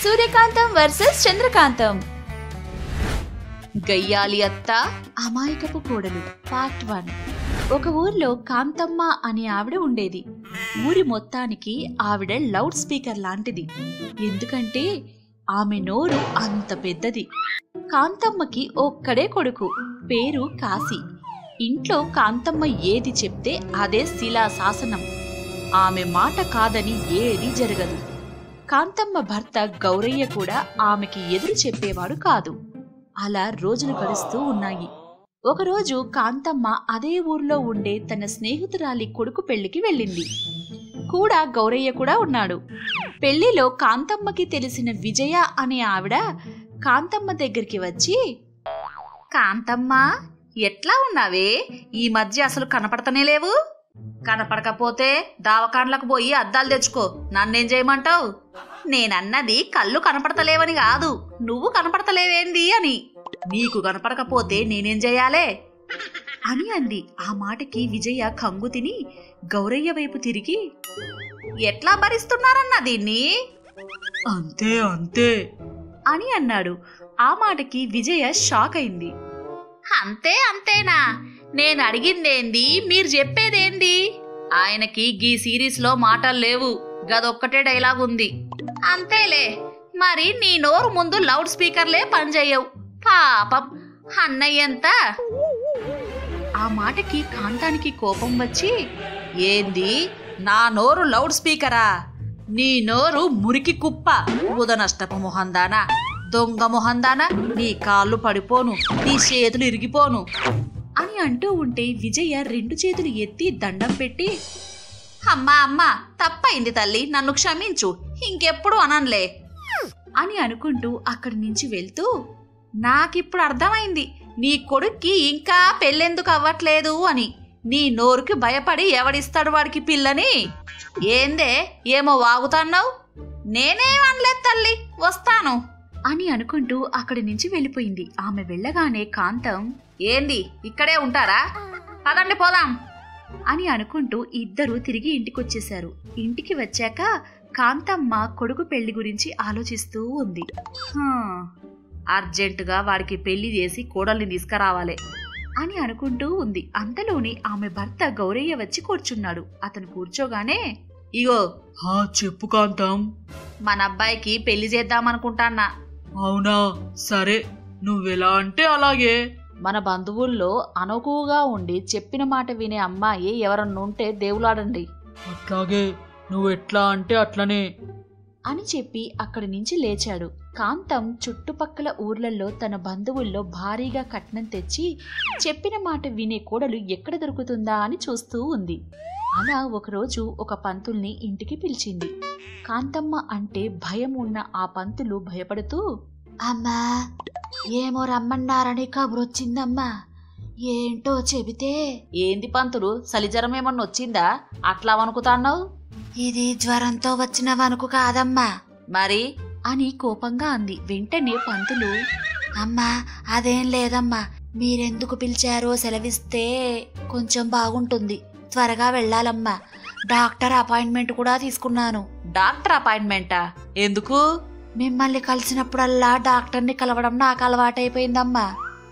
సూర్యకాంతం versus చంద్రకాంతం గయ్యాలి అత్త అమాయకపు కోడలు పార్ట్ వన్ ఒక ఊర్లో కాంతమ్మ అనే ఆవిడ ఉండేది ఊరి మొత్తానికి ఆవిడ లౌడ్ స్పీకర్ లాంటిది ఎందుకంటే ఆమె నోరు అంత పెద్దది కాంతమ్మకి ఒక్కడే కొడుకు పేరు కాశీ ఇంట్లో కాంతమ్మ ఏది చెప్తే అదే శిలాశాసనం ఆమె మాట కాదని ఏది జరగదు కాంతమ్మ భర్త గౌరయ్య కూడా ఆమెకి ఎదురు చెప్పేవాడు కాదు అలా రోజులు గడుస్తూ ఉన్నాయి ఒకరోజు కాంతమ్మ అదే ఊర్లో ఉండే తన స్నేహితురాలి కొడుకు పెళ్లికి వెళ్ళింది కూడా గౌరయ్య కూడా ఉన్నాడు పెళ్లిలో కాంతమ్మకి తెలిసిన విజయ అనే ఆవిడ కాంతమ్మ దగ్గరికి వచ్చి కాంతమ్మ ఎట్లా ఉన్నావే ఈ మధ్య అసలు కనపడతనే లేవు కనపడకపోతే దావకాండ్లకు పోయి అద్దాలు తెచ్చుకో నన్నేం చేయమంటావు నేనన్నది కళ్ళు కనపడతలేవని కాదు నువ్వు కనపడతలేవేంది అని నీకు కనపడకపోతే నేనేం చేయాలే అని అంది ఆ మాటకి విజయ కంగు తిని గౌరయ్య వైపు తిరిగి ఎట్లా భరిస్తున్నారన్న దీన్ని అంతే అంతే అని అన్నాడు ఆ మాటకి విజయ షాక్ అయింది అంతే అంతేనా నేను అడిగిందేంది మీరు చెప్పేదేంది ఆయనకి గీ సిరీస్ లో మాటలు లేవు గదొక్కటే డైలాగ్ ఉంది అంతేలే మరి నీ నోరు ముందు లౌడ్ స్పీకర్లే పనిచేయవు పాపం అన్నయ్యంత ఆ మాటకి కాంతానికి కోపం వచ్చి ఏంది నా నోరు లౌడ్ స్పీకరా నీ నోరు మురికి కుప్ప ఉదనష్టపు మొహందానా దొంగ మొహందానా నీ కాళ్ళు పడిపోను నీ చేతులు ఇరిగిపోను అని అంటూ ఉంటే విజయ రెండు చేతులు ఎత్తి దండం పెట్టి అమ్మా అమ్మా తప్పైంది తల్లి నన్ను క్షమించు ఇంకెప్పుడు అనన్లే అని అనుకుంటూ అక్కడి నుంచి వెళ్తూ నాకిప్పుడు అర్థమైంది నీ కొడుక్కి ఇంకా పెళ్ళెందుకు అవ్వట్లేదు అని నీ నోరుకి భయపడి ఎవడిస్తాడు వాడికి పిల్లని ఏందే ఏమో వాగుతాన్నావు నేనేం అనలేదు తల్లి వస్తాను అని అనుకుంటూ అక్కడి నుంచి వెళ్ళిపోయింది ఆమె వెళ్ళగానే కాంతం ఏంది ఇక్కడే ఉంటారా పదండి పోదాం అని అనుకుంటూ ఇద్దరూ తిరిగి ఇంటికొచ్చేశారు ఇంటికి వచ్చాక కాంతమ్మ కొడుకు పెళ్లి గురించి ఆలోచిస్తూ ఉంది "హా, అర్జెంటుగా వాడికి పెళ్లి చేసి కోడల్ని తీసుకురావాలి అని అనుకుంటూ ఉంది అంతలోని ఆమె భర్త గౌరయ్య వచ్చి కూర్చున్నాడు అతను కూర్చోగానే ఇగో హా చెప్పు కాంతం మన అబ్బాయికి పెళ్లి చేద్దామనుకుంటాన్నా అవునా సరే నువ్వెలా అంటే అలాగే మన బంధువుల్లో అనుకువగా ఉండి చెప్పిన మాట వినే అమ్మాయి ఎవరన్నుంటే దేవులాడండి అట్లాగే నువ్వు ఎట్లా అంటే అట్లనే అని చెప్పి అక్కడి నుంచి లేచాడు కాంతం చుట్టుపక్కల ఊర్లలో తన బంధువుల్లో భారీగా కట్నం తెచ్చి చెప్పిన మాట వినే కోడలు ఎక్కడ దొరుకుతుందా అని చూస్తూ ఉంది అలా ఒకరోజు ఒక పంతుల్ని ఇంటికి పిలిచింది కాంతమ్మ అంటే భయం ఉన్న ఆ పంతులు భయపడుతూ అమ్మా ఏమో రమ్మన్నారని కబురొచ్చిందమ్మా ఏంటో చెబితే ఏంది పంతులు సలిజరం ఏమన్నా వచ్చిందా అట్లా వణుకుతాన్నావు ఇది జ్వరంతో వచ్చిన వణుకు కాదమ్మా మరి అని కోపంగా అంది వెంటనే పంతులు అమ్మా అదేం లేదమ్మా మీరెందుకు పిలిచారో సెలవిస్తే కొంచెం బాగుంటుంది త్వరగా వెళ్ళాలమ్మా డాక్టర్ అపాయింట్మెంట్ కూడా తీసుకున్నాను డాక్టర్ అపాయింట్మెంటా ఎందుకు మిమ్మల్ని కలిసినప్పుడల్లా డాక్టర్ని కలవడం నాకు అలవాటైపోయిందమ్మా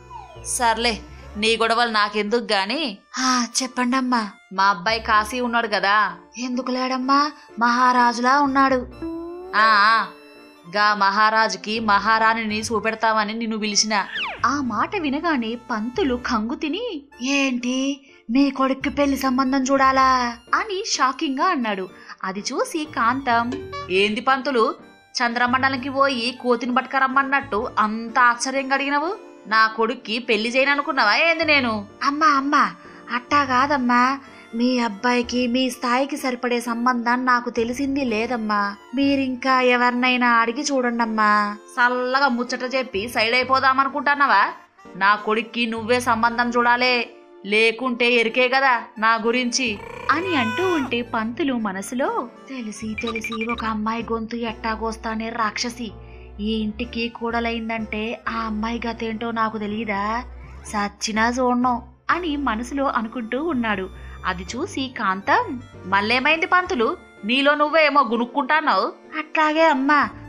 సర్లే నీ గొడవలు నాకెందుకు గాని చెప్పండమ్మా మా అబ్బాయి కాశీ ఉన్నాడు కదా ఎందుకు లేడమ్మా మహారాజులా ఉన్నాడు ఆ ఆ, గా మహారాజుకి మహారాణిని చూపెడతామని నిన్ను పిలిచిన ఆ మాట వినగానే పంతులు కంగు తిని ఏంటి మీ కొడుక్కి పెళ్లి సంబంధం చూడాలా అని షాకింగ్ గా అన్నాడు అది చూసి కాంతం ఏంది పంతులు చంద్రమండలంకి పోయి కోతిని పట్టుకరమ్మన్నట్టు అంత ఆశ్చర్యంగా అడిగినవు నా కొడుక్కి పెళ్లి చేయననుకున్నావా ఏంది నేను అమ్మా అమ్మా అట్టా కాదమ్మా మీ అబ్బాయికి మీ స్థాయికి సరిపడే సంబంధం నాకు తెలిసింది లేదమ్మా మీరింకా ఎవరినైనా అడిగి చూడండమ్మా చల్లగా ముచ్చట చెప్పి సైడ్ అయిపోదామనుకుంటున్నావా నా కొడుక్కి నువ్వే సంబంధం చూడాలే లేకుంటే ఎరికే కదా నా గురించి అని అంటూ ఉంటే పంతులు మనసులో తెలిసి తెలిసి ఒక అమ్మాయి గొంతు ఎట్టాగోస్తానే రాక్షసి ఈ ఇంటికి కూడలైందంటే ఆ అమ్మాయి గతేంటో నాకు తెలియదా సచ్చినా చూడను అని మనసులో అనుకుంటూ ఉన్నాడు అది చూసి కాంతం మళ్ళేమైంది పంతులు నీలో నువ్వేమో గునుక్కుంటాన్నావు అట్లాగే అమ్మా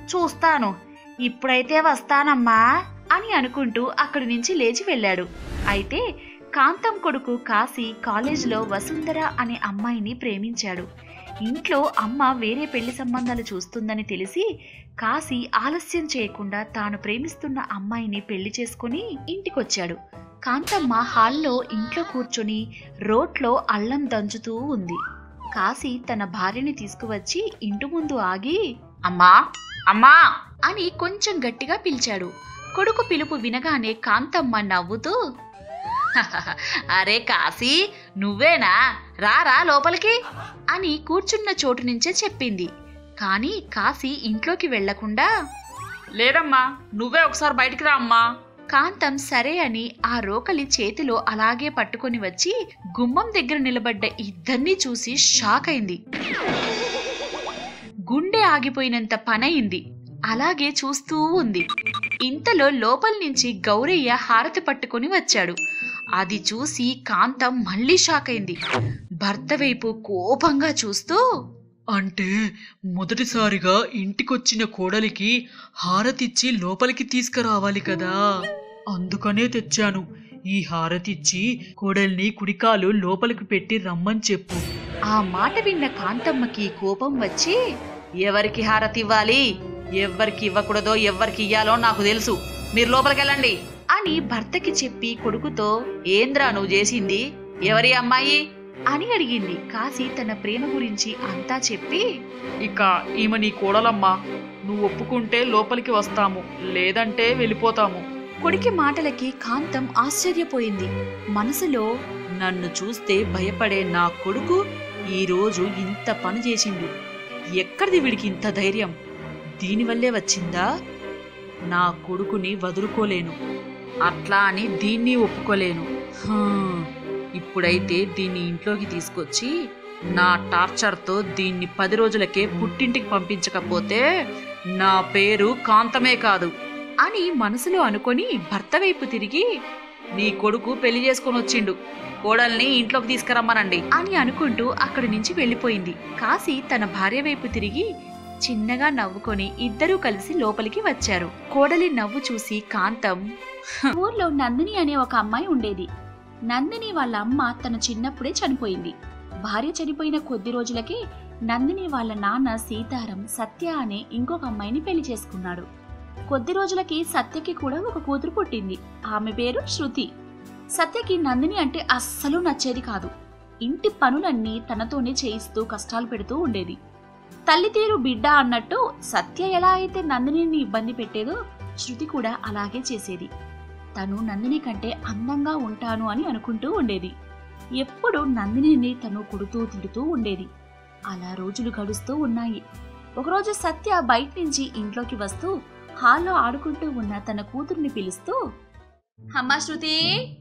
చూస్తాను ఇప్పుడైతే వస్తానమ్మా అని అనుకుంటూ అక్కడి నుంచి లేచి వెళ్ళాడు అయితే కాంతం కొడుకు కాశీ కాలేజీలో వసుంధర అనే అమ్మాయిని ప్రేమించాడు ఇంట్లో అమ్మ వేరే పెళ్లి సంబంధాలు చూస్తుందని తెలిసి కాశీ ఆలస్యం చేయకుండా తాను ప్రేమిస్తున్న అమ్మాయిని పెళ్లి చేసుకుని ఇంటికొచ్చాడు కాంతమ్మ హాల్లో ఇంట్లో కూర్చొని రోట్లో అల్లం దంచుతూ ఉంది కాశీ తన భార్యని తీసుకువచ్చి ఇంటి ముందు ఆగి అమ్మా అమ్మా అని కొంచెం గట్టిగా పిలిచాడు కొడుకు పిలుపు వినగానే కాంతమ్మ నవ్వుతూ అరే కాశీ నువ్వేనా రారా లోపలికి అని కూర్చున్న చోటు నుంచే చెప్పింది కానీ కాశీ ఇంట్లోకి వెళ్లకుండా లేదమ్మా నువ్వే ఒకసారి బయటికి రా అమ్మా కాంతం సరే అని ఆ రోకలి చేతిలో అలాగే పట్టుకొని వచ్చి గుమ్మం దగ్గర నిలబడ్డ ఇద్దరినీ చూసి షాక్ అయింది గుండె ఆగిపోయినంత పనయింది అలాగే చూస్తూ ఉంది ఇంతలో లోపల నుంచి గౌరయ్య హారతి పట్టుకొని వచ్చాడు అది చూసి కాంతం మళ్ళీ షాక్ అయింది భర్త వైపు కోపంగా చూస్తూ అంటే మొదటిసారిగా ఇంటికొచ్చిన కోడలికి హారతిచ్చి లోపలికి తీసుకురావాలి కదా అందుకనే తెచ్చాను ఈ హారతిచ్చి కోడల్ని కుడికాలు లోపలికి పెట్టి రమ్మని చెప్పు ఆ మాట విన్న కాంతమ్మకి కోపం వచ్చి ఎవరికి హారతివ్వాలి ఎవ్వరికి ఇవ్వకూడదో ఎవ్వరికి ఇయ్యాలో నాకు తెలుసు మీరు లోపలికెళ్ళండి అని భర్తకి చెప్పి కొడుకుతో ఏంద్రా నువ్వు చేసింది ఎవరి అమ్మాయి అని అడిగింది కాశీ తన ప్రేమ గురించి అంతా చెప్పి ఇక ఈమె నీ కోడలమ్మా నువ్వు ఒప్పుకుంటే లోపలికి వస్తాము లేదంటే వెళ్ళిపోతాము కొడుకి మాటలకి కాంతం ఆశ్చర్యపోయింది మనసులో నన్ను చూస్తే భయపడే నా కొడుకు ఈరోజు ఇంత పని చేసిండు ఎక్కడిది వీడికి ఇంత ధైర్యం దీనివల్లే వచ్చిందా నా కొడుకుని వదులుకోలేను అట్లా అని దీన్ని ఒప్పుకోలేను హా, ఇప్పుడైతే దీన్ని ఇంట్లోకి తీసుకొచ్చి నా టార్చర్తో దీన్ని పది రోజులకే పుట్టింటికి పంపించకపోతే నా పేరు కాంతమే కాదు అని మనసులో అనుకొని భర్త వైపు తిరిగి నీ కొడుకు పెళ్లి చేసుకొని వచ్చిండు కోడల్ని ఇంట్లోకి తీసుకురమ్మనండి అని అనుకుంటూ అక్కడి నుంచి వెళ్ళిపోయింది కాశీ తన భార్య వైపు తిరిగి చిన్నగా నవ్వుకొని ఇద్దరూ కలిసి లోపలికి వచ్చారు కోడలి నవ్వు చూసి కాంతం ఊర్లో నందిని అనే ఒక అమ్మాయి ఉండేది నందిని వాళ్ళ అమ్మ తన చిన్నప్పుడే చనిపోయింది భార్య చనిపోయిన కొద్ది రోజులకే నందిని వాళ్ళ నాన్న సీతారం సత్య అనే ఇంకొక అమ్మాయిని పెళ్లి చేసుకున్నాడు కొద్ది రోజులకి సత్యకి కూడా ఒక కూతురు పుట్టింది ఆమె పేరు శృతి సత్యకి నందిని అంటే అస్సలు నచ్చేది కాదు ఇంటి పనులన్నీ తనతోనే చేయిస్తూ కష్టాలు పెడుతూ ఉండేది తల్లి తీరు బిడ్డ అన్నట్టు సత్య ఎలా అయితే నందినిని ఇబ్బంది పెట్టేదో శృతి కూడా అలాగే చేసేది తను నందిని కంటే అందంగా ఉంటాను అని అనుకుంటూ ఉండేది ఎప్పుడు నందినిని తను కుడుతూ తిడుతూ ఉండేది అలా రోజులు గడుస్తూ ఉన్నాయి ఒకరోజు సత్య బయట నుంచి ఇంట్లోకి వస్తూ హాల్లో ఆడుకుంటూ ఉన్న తన కూతుర్ని పిలుస్తూ అమ్మా శృతి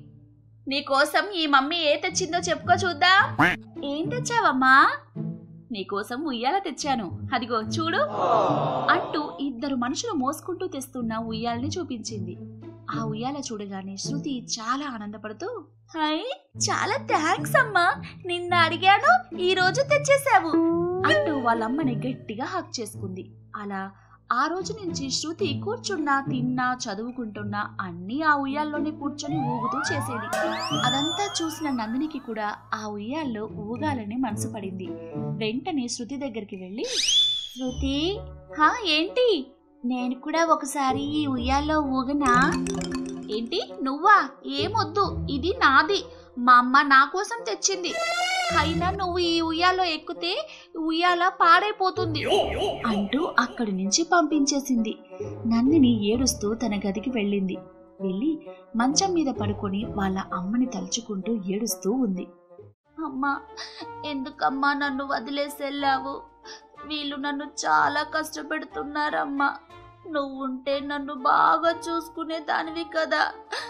నీకోసం ఈ మమ్మీ ఏ తెచ్చిందో చెప్పుకో చూద్దాం ఏం తెచ్చావమ్మా నీకోసం ఉయ్యాల తెచ్చాను అదిగో చూడు అంటూ ఇద్దరు మనుషులు మోసుకుంటూ తెస్తున్న ఉయ్యాలని చూపించింది ఆ ఉయ్యాల చూడగానే శృతి చాలా ఆనందపడుతూ హై చాలా థ్యాంక్స్ అమ్మా నిన్న అడిగాను ఈ రోజు తెచ్చేశావు అంటూ వాళ్ళమ్మని గట్టిగా హక్ చేసుకుంది అలా ఆ రోజు నుంచి శృతి కూర్చున్నా తిన్నా చదువుకుంటున్నా అన్నీ ఆ ఉయ్యాల్లోనే కూర్చొని ఊగుతూ చేసేది అదంతా చూసిన నందినికి కూడా ఆ ఉయ్యాల్లో ఊగాలని మనసు పడింది వెంటనే శృతి దగ్గరికి వెళ్ళి శృతి హా ఏంటి నేను కూడా ఒకసారి ఈ ఉయ్యాల్లో ఊగనా ఏంటి నువ్వా ఏమొద్దు ఇది నాది మా అమ్మ నా కోసం తెచ్చింది అయినా నువ్వు ఈ ఉయ్యాలో ఎక్కితే ఉయ్యాల పాడైపోతుంది అంటూ అక్కడి నుంచి పంపించేసింది నందిని ఏడుస్తూ తన గదికి వెళ్ళింది వెళ్ళి మంచం మీద పడుకొని వాళ్ళ అమ్మని తలుచుకుంటూ ఏడుస్తూ ఉంది అమ్మా ఎందుకమ్మా నన్ను వదిలేసెళ్ళావు వీళ్ళు నన్ను చాలా కష్టపెడుతున్నారమ్మా నువ్వుంటే నన్ను బాగా చూసుకునే దానివి కదా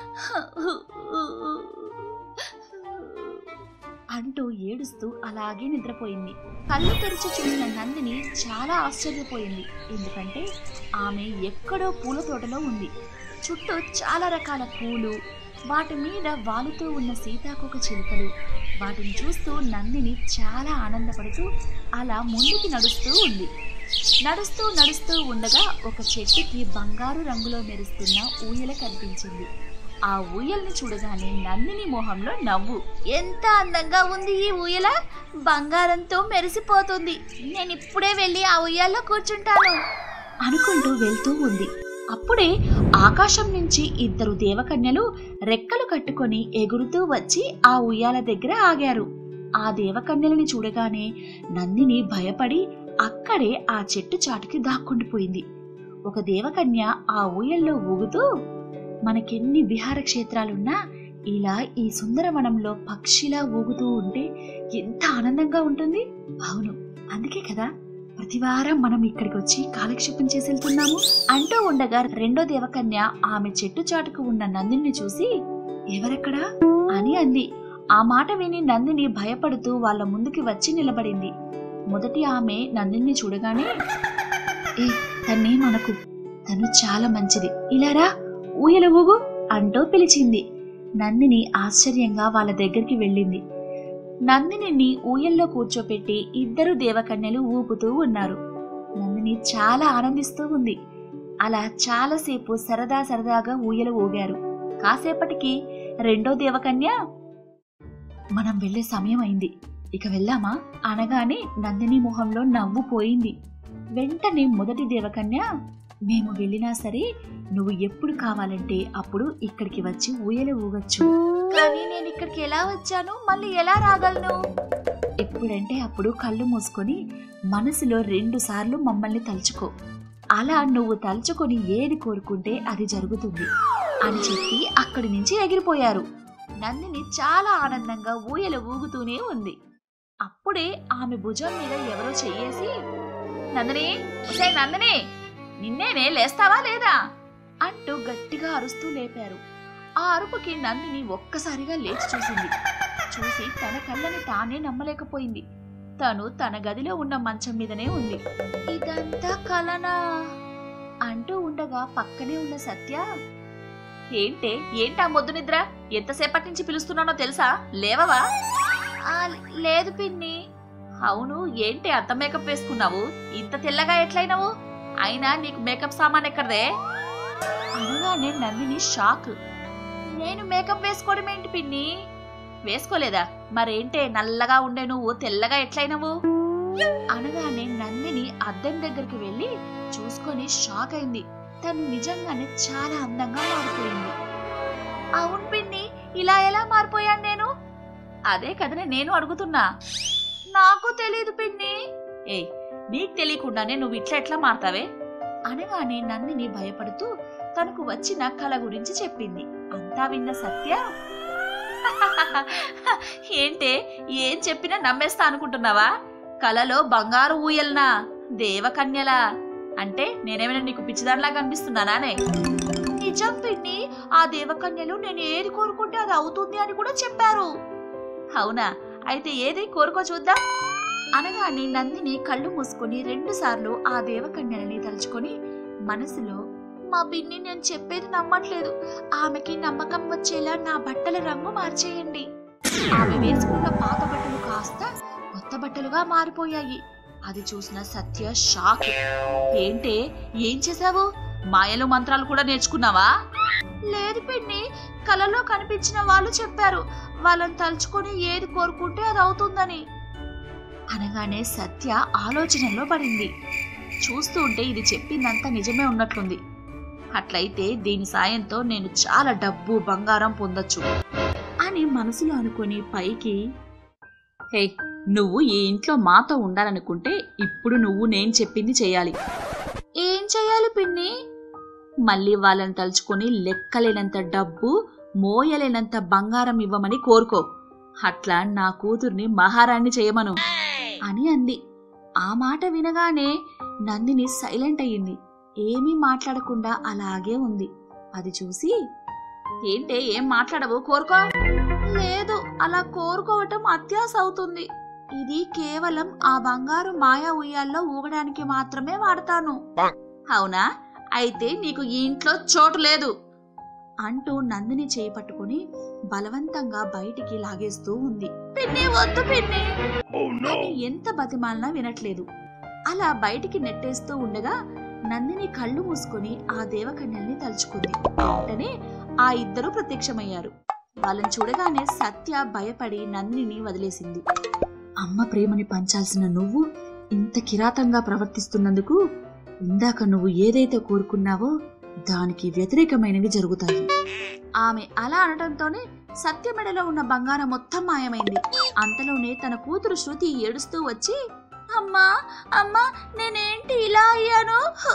అంటూ ఏడుస్తూ అలాగే నిద్రపోయింది కళ్ళు తెరిచి చూసిన నందిని చాలా ఆశ్చర్యపోయింది ఎందుకంటే ఆమె ఎక్కడో పూల తోటలో ఉంది చుట్టూ చాలా రకాల పూలు వాటి మీద వాలుతూ ఉన్న సీతాకోక చిలుకలు వాటిని చూస్తూ నందిని చాలా ఆనందపడుతూ అలా ముందుకి నడుస్తూ ఉంది నడుస్తూ నడుస్తూ ఉండగా ఒక చెట్టుకి బంగారు రంగులో మెరుస్తున్న ఊయల కనిపించింది ఆ ఊయల్ని చూడగానే నందిని మొహంలో నవ్వు ఎంత అందంగా ఉంది ఈ ఊయల బంగారంతో మెరిసిపోతుంది నేను ఇప్పుడే వెళ్ళి ఆ ఉయ్యాల్లో కూర్చుంటాను అనుకుంటూ వెళ్తూ ఉంది అప్పుడే ఆకాశం నుంచి ఇద్దరు దేవకన్యలు రెక్కలు కట్టుకొని ఎగురుతూ వచ్చి ఆ ఉయ్యాల దగ్గర ఆగారు ఆ దేవకన్యలని చూడగానే నందిని భయపడి అక్కడే ఆ చెట్టు చాటుకి దాక్కుండిపోయింది ఒక దేవకన్య ఆ ఊయల్లో ఊగుతూ మనకెన్ని విహార క్షేత్రాలున్నా ఇలా ఈ సుందరవనంలో పక్షిలా ఊగుతూ ఉంటే ఎంత ఆనందంగా ఉంటుంది అవును అందుకే కదా ప్రతివారం మనం ఇక్కడికి వచ్చి కాలక్షేపం చేసి వెళ్తున్నాము అంటూ ఉండగా రెండో దేవకన్య ఆమె చెట్టు చాటుకు ఉన్న నందిని చూసి ఎవరెక్కడా అని అంది ఆ మాట విని నందిని భయపడుతూ వాళ్ళ ముందుకి వచ్చి నిలబడింది మొదటి ఆమె నందిని చూడగానే ఏ తన్నే మనకు తను చాలా మంచిది ఇలారా ఊయల ఊగు అంటూ పిలిచింది నందిని ఆశ్చర్యంగా వాళ్ళ దగ్గరికి వెళ్ళింది నందినిని ఊయల్లో కూర్చోపెట్టి ఇద్దరు దేవకన్యలు ఊపుతూ ఉన్నారు నందిని చాలా ఆనందిస్తూ ఉంది అలా చాలాసేపు సరదా సరదాగా ఊయల ఊగారు కాసేపటికి రెండో దేవకన్య మనం వెళ్ళే సమయం అయింది ఇక వెళ్దామా అనగానే నందిని మొహంలో నవ్వు పోయింది వెంటనే మొదటి దేవకన్య మేము వెళ్ళినా సరే నువ్వు ఎప్పుడు కావాలంటే అప్పుడు ఇక్కడికి వచ్చి ఊయల ఊగచ్చు కానీ నేను ఇక్కడికి ఎలా వచ్చాను మళ్ళీ ఎలా రాగలను ఎప్పుడంటే అప్పుడు కళ్ళు మూసుకొని మనసులో రెండు సార్లు మమ్మల్ని తలుచుకో అలా నువ్వు తలుచుకొని ఏది కోరుకుంటే అది జరుగుతుంది అని చెప్పి అక్కడి నుంచి ఎగిరిపోయారు నందిని చాలా ఆనందంగా ఊయల ఊగుతూనే ఉంది అప్పుడే ఆమె భుజం మీద ఎవరో చెయ్యేసి నందిని ఒసే నందిని నిన్నేనే లేస్తావా లేదా అంటూ గట్టిగా అరుస్తూ లేపారు ఆ అరుపుకి నందిని ఒక్కసారిగా లేచి చూసింది చూసి తన కళ్ళని తానే నమ్మలేకపోయింది తను తన గదిలో ఉన్న మంచం మీదనే ఉంది ఇదంతా కలనా అంటూ ఉండగా పక్కనే ఉన్న సత్య ఏంటే ఏంటా మొద్దు నిద్ర ఎంతసేపటి నుంచి పిలుస్తున్నానో తెలుసా లేవవా "ఆ, లేదు పిన్ని అవును ఏంటి అంత మేకప్ వేసుకున్నావు ఇంత తెల్లగా ఎట్లయినావు అయినా నీకు మేకప్ సామాన్ ఎక్కడదే అనగానే నందిని షాక్ నేను మేకప్ వేసుకోవడం ఏంటి పిన్ని వేసుకోలేదా మరేంటే నల్లగా ఉండే నువ్వు తెల్లగా ఎట్లయినవు అనగానే నందిని అద్దం దగ్గరికి వెళ్ళి చూసుకొని షాక్ అయింది తను నిజంగానే చాలా అందంగా మారిపోయింది అవును పిన్ని ఇలా ఎలా మారిపోయాను నేను అదే కదనే నేను అడుగుతున్నా నాకు తెలియదు పిన్ని ఏయ్ నీకు తెలియకుండానే నువ్వు ఇట్లా ఎట్లా మారతావే అనగానే నందిని భయపడుతూ తనకు వచ్చిన కళ గురించి చెప్పింది అంతా విన్న సత్య ఏంటే ఏం చెప్పినా నమ్మేస్తా అనుకుంటున్నావా కలలో బంగారు ఊయల్నా దేవకన్యలా అంటే నేనేమైనా నీకు పిచ్చిదానిలా కనిపిస్తున్నానానే నిజం పిన్ని ఆ దేవకన్యలు నేను ఏది కోరుకుంటే అది అవుతుంది అని కూడా చెప్పారు అవునా అయితే ఏది కోరుకో చూద్దాం అనగానే నందిని కళ్ళు మూసుకొని రెండు సార్లు ఆ దేవకన్యలని తలుచుకొని మనసులో మా పిన్ని నేను చెప్పేది నమ్మట్లేదు ఆమెకి నమ్మకం వచ్చేలా నా బట్టల రంగు మార్చేయండి ఆమె వేసుకున్న పాత బట్టలు కాస్త కొత్త బట్టలుగా మారిపోయాయి అది చూసిన సత్య షాక్ ఏంటే ఏం చేసావు మాయలు మంత్రాలు కూడా నేర్చుకున్నావా లేదు పిన్ని కలలో కనిపించిన వాళ్ళు చెప్పారు వాళ్ళని తలుచుకొని ఏది కోరుకుంటే అది అవుతుందని అనగానే సత్య ఆలోచనలో పడింది చూస్తూ ఉంటే ఇది చెప్పిందంతా నిజమే ఉన్నట్లుంది అట్లయితే దీని సాయంతో నేను చాలా డబ్బు బంగారం పొందొచ్చు అని మనసులో అనుకొని పైకి హే నువ్వు ఈ ఇంట్లో మాతో ఉండాలనుకుంటే ఇప్పుడు నువ్వు నేను చెప్పింది చేయాలి ఏం చేయాలి పిన్ని మళ్ళీ వాళ్ళని తలుచుకొని లెక్కలేనంత డబ్బు మోయలేనంత బంగారం ఇవ్వమని కోరుకో అట్లా నా కూతుర్ని మహారాణి చేయమను అని అంది ఆ మాట వినగానే నందిని సైలెంట్ అయ్యింది ఏమీ మాట్లాడకుండా అలాగే ఉంది అది చూసి ఏంటే ఏం మాట్లాడవు కోరుకో లేదు అలా కోరుకోవటం అత్యాస అవుతుంది ఇది కేవలం ఆ బంగారు మాయా ఉయ్యాల్లో ఊగడానికి మాత్రమే వాడతాను అవునా అయితే నీకు ఈ ఇంట్లో చోటు లేదు అంటూ నందిని చేయి పట్టుకుని బలవంతంగా బయటికి లాగేస్తూ ఉంది పిన్ని వద్దు పిన్ని అని ఎంత బతిమాలినా వినట్లేదు అలా బయటికి నెట్టేస్తూ ఉండగా నందిని కళ్ళు మూసుకొని ఆ దేవకన్యల్ని తలుచుకుంది వెంటనే ఆ ఇద్దరు ప్రత్యక్షమయ్యారు వాళ్ళని చూడగానే సత్య భయపడి నందిని వదిలేసింది అమ్మ ప్రేమని పంచాల్సిన నువ్వు ఇంత కిరాతంగా ప్రవర్తిస్తున్నందుకు ఇందాక నువ్వు ఏదైతే కోరుకున్నావో దానికి వ్యతిరేకమైనవి జరుగుతాయి ఆమె అలా అనడంతోనే సత్య మెడలో ఉన్న బంగారం మొత్తం మాయమైంది అంతలోనే తన కూతురు శృతి ఏడుస్తూ వచ్చి అమ్మా అమ్మా నేనేంటి ఇలా అయ్యాను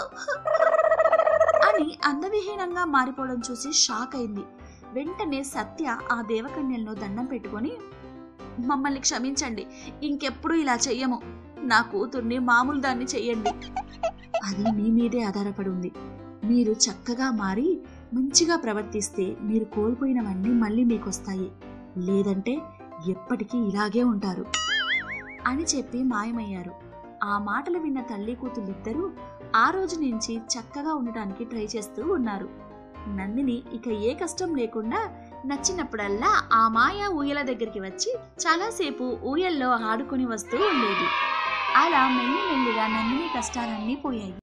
అని అందవిహీనంగా మారిపోవడం చూసి షాక్ అయింది వెంటనే సత్య ఆ దేవకన్యలను దండం పెట్టుకొని మమ్మల్ని క్షమించండి ఇంకెప్పుడు ఇలా చెయ్యము నా కూతుర్ని మామూలు దాన్ని చెయ్యండి అది మీ మీదే ఆధారపడి ఉంది మీరు చక్కగా మారి మంచిగా ప్రవర్తిస్తే మీరు కోల్పోయినవన్నీ మళ్ళీ మీకు వస్తాయి లేదంటే ఎప్పటికీ ఇలాగే ఉంటారు అని చెప్పి మాయమయ్యారు ఆ మాటలు విన్న తల్లి కూతుళ్ళిద్దరూ ఆ రోజు నుంచి చక్కగా ఉండటానికి ట్రై చేస్తూ ఉన్నారు నందిని ఇక ఏ కష్టం లేకుండా నచ్చినప్పుడల్లా ఆ మాయా ఊయల దగ్గరికి వచ్చి చాలాసేపు ఊయల్లో ఆడుకొని వస్తూ ఉండేది అలా మెల్లి మెల్లిగా నందిని కష్టాలన్నీ పోయాయి